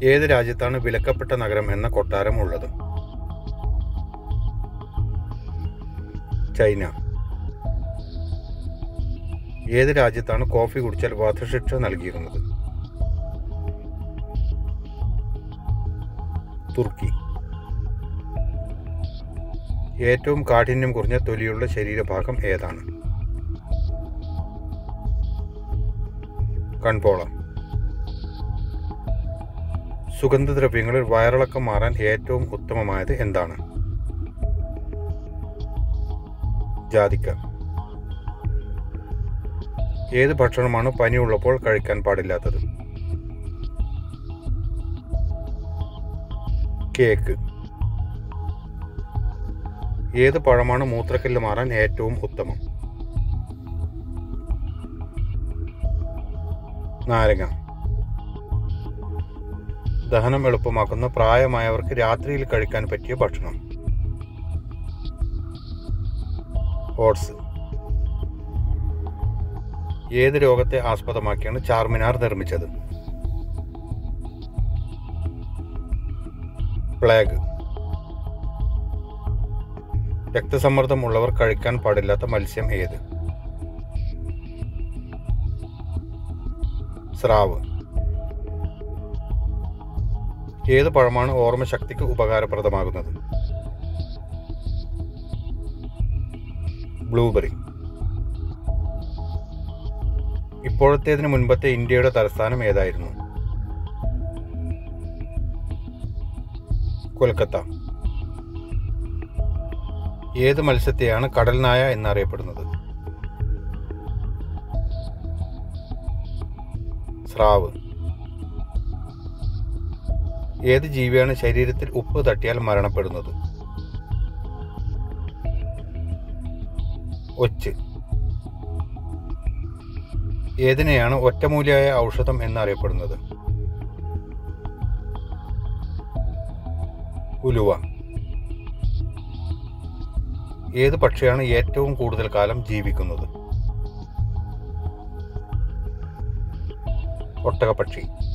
ഏത് രാജ്യത്താണ് വിലക്കപ്പെട്ട നഗരം എന്ന കൊട്ടാരം ഉള്ളത് ചൈന ഏത് രാജ്യത്താണ് കോഫി കുടിച്ചാൽ വധശിക്ഷ നൽകിയിരുന്നത് തുർക്കി ഏറ്റവും കാഠിന്യം കുറഞ്ഞ തൊലിയുള്ള ശരീരഭാഗം ഏതാണ് കൺപോള സുഗന്ധദ്രവ്യങ്ങളിൽ വയറിളക്കം മാറാൻ ഏറ്റവും ഉത്തമമായത് എന്താണ് ജാതിക്ക ഏത് ഭക്ഷണമാണ് പനിയുള്ളപ്പോൾ കഴിക്കാൻ പാടില്ലാത്തത് കേക്ക് ഏത് പഴമാണ് മൂത്രക്കല്ല് മാറാൻ ഏറ്റവും ഉത്തമം നാരങ്ങ ദഹനം എളുപ്പമാക്കുന്ന പ്രായമായവർക്ക് രാത്രിയിൽ കഴിക്കാൻ പറ്റിയ ഭക്ഷണം ഓട്സ് ഏത് രോഗത്തെ ആസ്പദമാക്കിയാണ് ചാർമിനാർ നിർമ്മിച്ചത് പ്ലേഗ് രക്തസമ്മർദ്ദം ഉള്ളവർ കഴിക്കാൻ പാടില്ലാത്ത മത്സ്യം ഏത് സ്രാവ് ഏത് പഴമാണ് ഓർമ്മശക്തിക്ക് ഉപകാരപ്രദമാകുന്നത് ബ്ലൂബെറി ഇപ്പോഴത്തേതിന് മുൻപത്തെ ഇന്ത്യയുടെ തലസ്ഥാനം ഏതായിരുന്നു കൊൽക്കത്ത ഏത് മത്സ്യത്തെയാണ് കടൽ നായ എന്നറിയപ്പെടുന്നത് സ്രാവ് ഏത് ജീവിയാണ് ശരീരത്തിൽ ഉപ്പ് തട്ടിയാൽ മരണപ്പെടുന്നത് ഒച്ച് ഏതിനെയാണ് ഒറ്റമൂലിയായ ഔഷധം എന്നറിയപ്പെടുന്നത് ഉലുവ ഏത് പക്ഷിയാണ് ഏറ്റവും കൂടുതൽ കാലം ജീവിക്കുന്നത് ഒട്ടകപ്പക്ഷി